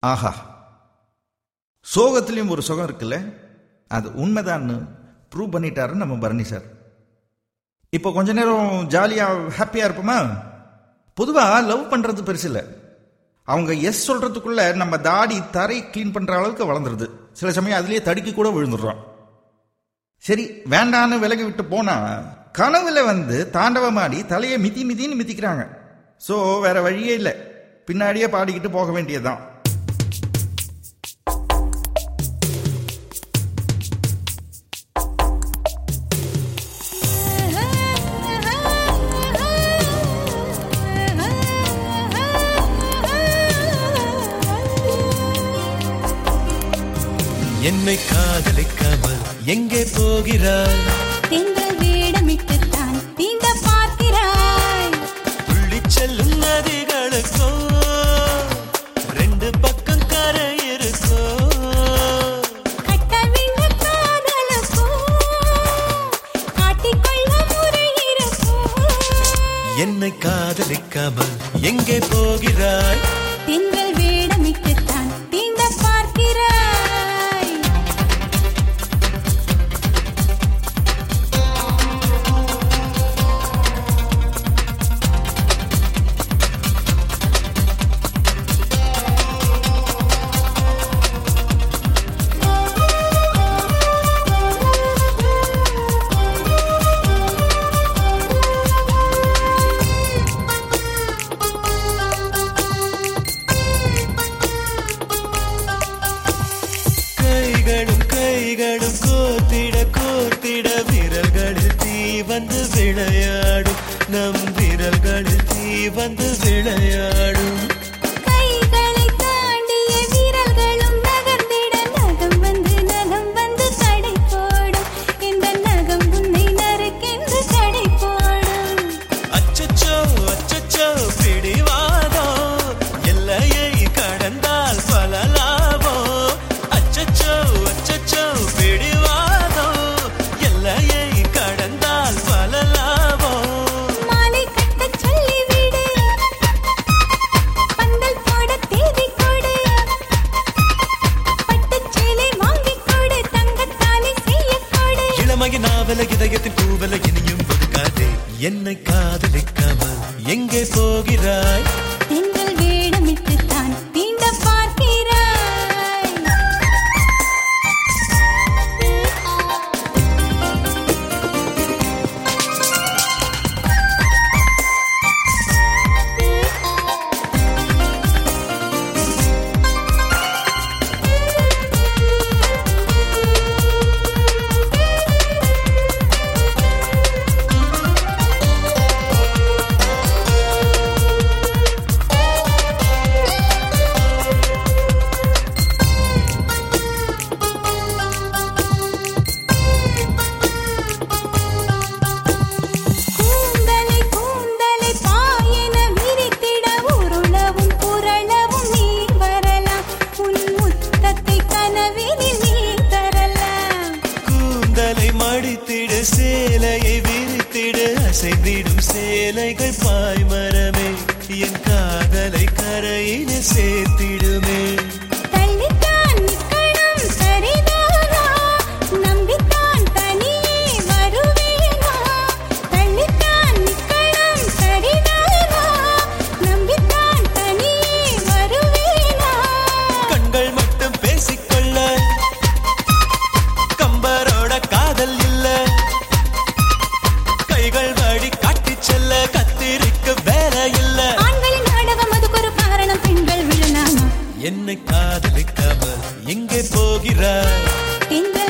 ஆஹா சோகத்திலையும் ஒரு சுகம் இருக்குல்ல அது உண்மைதான்னு ப்ரூவ் பண்ணிட்டாரு நம்ம பரணி சார் இப்போ கொஞ்ச நேரம் ஜாலியாக ஹாப்பியாக இருப்போமா பொதுவாக லவ் பண்ணுறது பெருசு இல்லை அவங்க எஸ் சொல்கிறதுக்குள்ள நம்ம தாடி தரை க்ளீன் பண்ணுற அளவுக்கு வளர்ந்துருது சில சமயம் அதுலேயே தடுக்கி கூட விழுந்துடுறோம் சரி வேண்டான்னு விலகி விட்டு போனா கனவுல வந்து தாண்டவமாடி தலையை மிதி மிதின்னு மிதிக்கிறாங்க ஸோ வேற வழியே இல்லை பின்னாடியே பாடிக்கிட்டு போக வேண்டியதுதான் என்னை காதலிக்காமல் எங்கே போகிறாய் திங்கள் வேடமிட்டுத்தான் தீண்ட பார்க்கிறாய் துள்ளிச் செல்லும் நதிகளுக்கோ ரெண்டு பக்கம் கரை இருக்கோ கட்டவிழ்ந்த காதலுக்கோ காட்டிக்கொள்ள முறை இருக்கோ என்னை காதலிக்காமல் எங்கே போகிறாய் திங்கள் வேடமிட்டுத்தான் தீண்ட பார்க்கிறாய் கைகளும் கைகளும் கோர்த்திட கோர்த்திட விரல்களில் தீ வந்து விளையாடும் நம் விரல்களில் தீ வந்து விளையாடும் கைகளை தாண்டிய விரல்களும் நகர்ந்திட நகம் வந்து நகம் வந்து தடை போடும் இந்த நகம் உன்னை நறுக்கென்று தடை போடும் அச்சச்சோ அச்சச்சோ பிடிவாதோ எல்லையை கடந்தால் பல லாபம் அச்சச்சோ அச்சச்சோ பிடிவாதோ எல்லையை கடந்தால் பல லாபம் மாலை கட்டச் சொல்லிவிடு பந்தல் போட தேதி கொடு பட்டுச் சேலை வாங்கிக் கொடு தங்கத்தாலி செய்யக் கொடு இளமையின் நாவல இதயத்தின் பூவல இனியும் கொடுக்காதே என்னை காதலிக்காமல் எங்கே போகிறாய் திங்கள் வேடமிட்டுத்தான் தீண்ட பார்க்கிறாய் கூந்தலை கூந்தலை பாயென விரித்திட உருளவும் புரளவும் நீ வரலாம் உன் முத்தத்தை கனவினில் நீ தரலாம் கூந்தலை மடித்திடு சேலையை விரித்திடு அசைந்திடும் சேலைகள் பாய்மரமே என் காதலை கரையின சேர்த்திடுமே தள்ளித்தான் நிக்கணும் சரிதானா நம்பித்தான் தனியே வருவேனா தள்ளித்தான் நிக்கணும் சரிதானா நம்பித்தான் தனியே வருவேனா கண்கள் மட்டும் பேசிக்கொள்ள கம்பரோட காதல் இல்ல கைகள் வழி காட்டிச் செல்ல கத்திரிக்க வேலை இல்ல ஆண்களின் நாடகம் அதுக்கு ஒரு காரணம் பெண்கள் விழலாமா என்னை காதலிக்காமல் எங்கே போகிறாய் எங்க